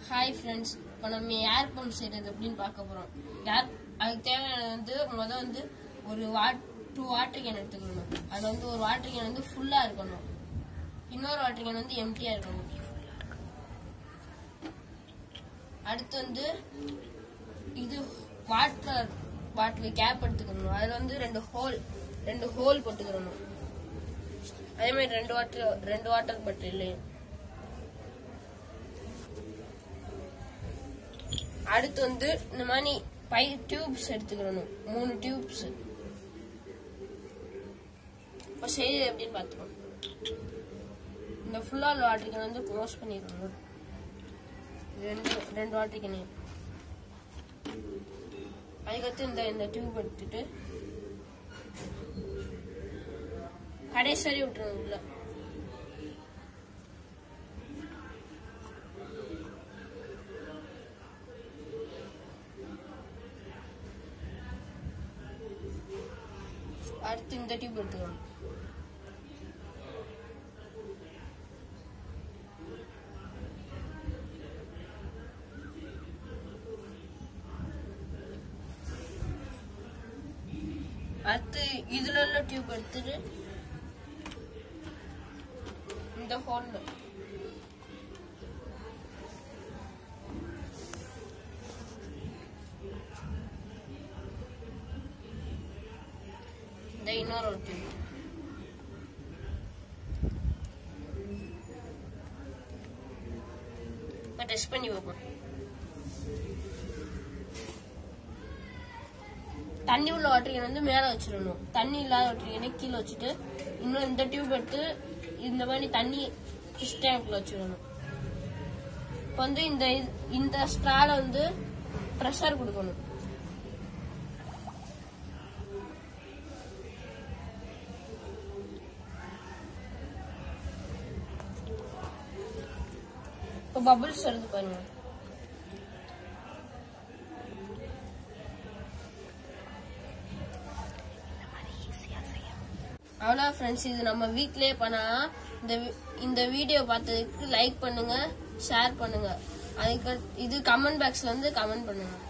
hi friends இப்போ நம்ம ஏர் pump செய்கிறது எப்படின்னு பார்க்க போகிறோம் ஏர் அதுக்கு தேவையானது வந்து முதல் வந்து ஒரு வாட் டூ வாட்டர் கேன் எடுத்துக்கணும் அதில் வந்து ஒரு வாட்டர் கேன் வந்து ஃபுல்லாக இருக்கணும் இன்னொரு வாட்டர் கேன் வந்து எம்டியாக இருக்கணும் அடுத்து வந்து இது வாட்டர் பாட்டில் கேப் எடுத்துக்கணும் அதில் வந்து ரெண்டு ஹோல் ரெண்டு ஹோல் போட்டுக்கிறணும் அதே மாதிரி ரெண்டு வாட்டர் ரெண்டு வாட்டர் பாட்டில் அடுத்து வந்து இந்த மாதிரி பை டியூப்ஸ் எடுத்துக்கிறணும் மூணு டியூப்ஸ் இப்போ செய்யுது எப்படின்னு பார்த்துக்கணும் இந்த ஃபுல்லா வாட்டர் கேன் வந்து க்ளோஸ் பண்ணிடணும் ரெண்டு ரெண்டு வாட்டர் கேன் அதுக்கடுத்து இந்த இந்த டியூப் எடுத்துட்டு கடைசி வரை விட்டுருணும் உள்ள அடுத்து இந்த டியூப் எடுத்துக்கணும் அடுத்து இதுல உள்ள டியூப் எடுத்துட்டு இந்த ஹோல்ல இந்த இன்னொரு ஒரு டியூப் இப்போ டெஸ்ட் பண்ணி பார்ப்போம் தண்ணி உள்ள வாட்டர் கேன் வந்து மேலே வச்சிடணும் தண்ணி இல்லாத வாட்டர் கேனை கீழே வச்சுட்டு இன்னும் இந்த டியூப் எடுத்து இந்த மாதிரி தண்ணி ஃபிஷ் டேங்க்ல வச்சிடணும் இப்போ வந்து இந்த இது- இந்த ஸ்ட்ரால வந்து ப்ரெஷர் கொடுக்கணும் இப்போ பபிள்ஸ் வருது பாருங்க அவ்வளோ ஃப்ரெண்ட்ஸ் இது நம்ம வீட்லயே பண்ணா இந்த வி- இந்த வீடியோ பார்த்ததுக்கு லைக் பண்ணுங்க ஷேர் பண்ணுங்க அதுக்கு இது கமெண்ட் பாக்ஸ்ல வந்து கமெண்ட் பண்ணுங்க